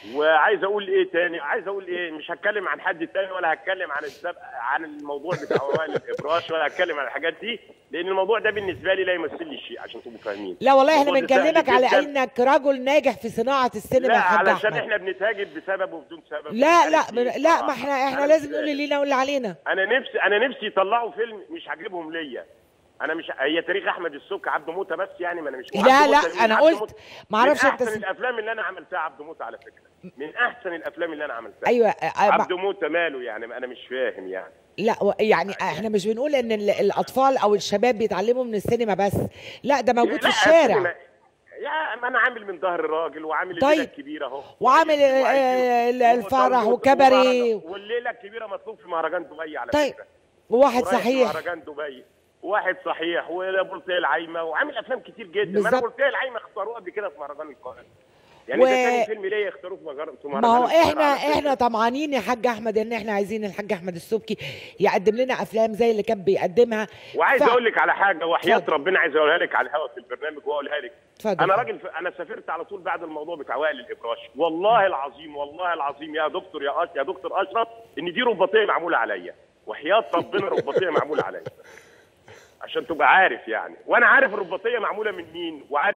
وعايز اقول ايه تاني عايز اقول ايه مش هتكلم عن حد تاني ولا هتكلم عن السبق عن الموضوع بتاع وائل الابراش ولا هتكلم عن الحاجات دي لان الموضوع ده بالنسبه لي لا يمثل لي شيء عشان تبقوا فاهمين لا والله احنا الموضوع ده سهل بنكلمك على جداً. انك رجل ناجح في صناعه السينما لا يا حاج علشان احمد احنا بنتهاجد بسبب وبدون سبب لا لا عارف ليه؟ لا ما بصراحة. احنا احنا أنا لازم مش نقول اللي فاهم. لينا واللي علينا انا نفسي انا نفسي يطلعوا فيلم مش عاجبهم ليا انا مش هي تاريخ احمد السك عبد موته بس يعني ما انا مش لا عبد لا موتة مين؟ انا عبد قلت موتة. ما اعرفش من انت احسن سم- الافلام اللي انا عملتها عبد موته على فكره من احسن الافلام اللي انا عملتها ايوه آه، عبد ما- موته ماله يعني انا مش فاهم يعني لا و- يعني احنا مش بنقول ان ال- الاطفال او الشباب بيتعلموا من السينما بس لا ده موجود في لا، الشارع السينما- يا ما انا عامل من ظهر الراجل وعامل طيب. الليله الكبيره اهو وعامل ال- ال- الفرح وكباريه. والليله الكبيره مطلوب في مهرجان دبي على طيب فكره وواحد ورايح صحيح مهرجان دبي واحد صحيح وبولتيه العايمه وعامل افلام كتير جدا ما انا بالظبط. بولتيه العايمه اختاروه قبل كده في مهرجان القاهره يعني و- ده تاني فيلم ليا يختاروه في مهرجان في ما مهرجان هو القاهرة احنا على فكرة. احنا طمعانين يا حاج احمد ان احنا عايزين الحاج احمد السبكي يقدم لنا افلام زي اللي كان بيقدمها وعايز ف- اقول لك على حاجه وحياه اتفضل. ربنا عايز اقولها لك على الهواء في البرنامج واقولها لك اتفضل. انا راجل ف... انا سافرت على طول بعد الموضوع بتاع وائل الابراش والله العظيم والله العظيم يا دكتور يا أش... يا دكتور اشرف ان دي رباطيه معموله عليا وحياه ربنا رباطيه معموله عليا عشان تبقى عارف يعني وانا عارف الرباطيه معموله من مين وعارف